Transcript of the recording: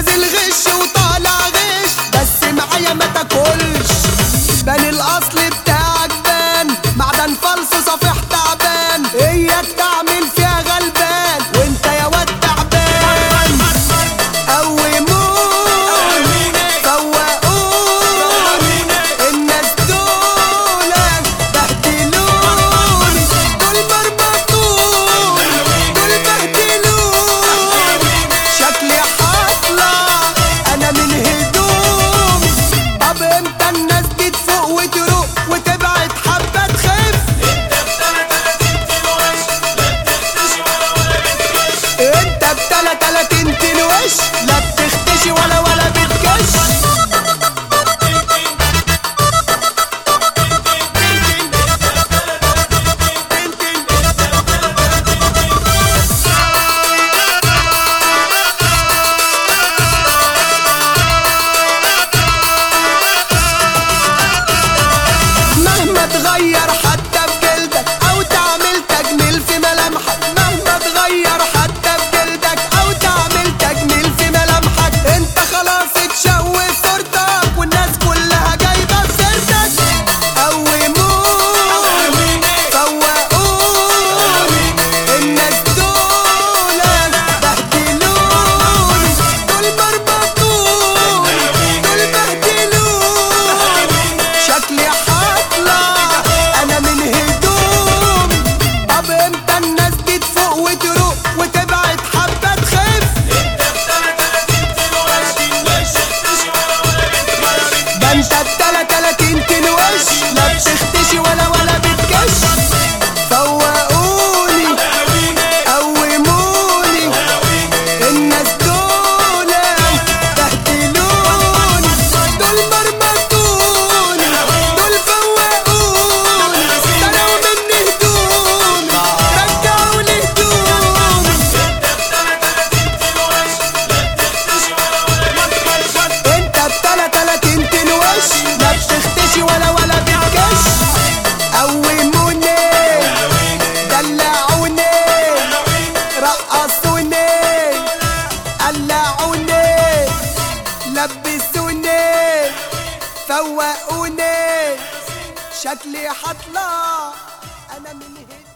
نازل غش وطالع غش بس معايا ما تاكلش بان الاصل بتاعك بان معدن فلس صفيح تعبان اياك تعمل فيها غلبان وانت يا واد تعبان قوموني فوقوني الناس دول بهدلوني دول مربطوني دول بهدلوني شكلي هطلع انا من هدومي طب امتى الناس دي تفوق وتروق وتبعد حبه تخف انت بتلا تلاتين تنوش لا بتختشي ولا ولا بتكش مهما تغير حتى بجلدك او تعمل تجميل في ملامحك مهما تغير حتى بجلدك او تعمل تجميل في ملامحك انت خلاص اتشوه صورتك والناس كلها جايبه في سيرتك قوموني فوقوني الناس دول بهدلوني دول مربطوني دول بهدلوني شكلي هطلع انا من هدومي طب امتى الناس دي تفوق وتروق وتبعد حبه تخف ده انت التلا تلاتين تنوش لا بتختشي ولا ولا بتكش فوقوني قوموني الناس دول بهدلوني دول مرمطوني دول فوقوني سرقوا مني هدومي رجعوا لي هدومي انت بتلا تلاتين تنوش لا بتختشي ولا ولا بتكش قوموني دلعوني رقصوني قلعوني لبسوني فوقوني شكلي هطلع انا من هنا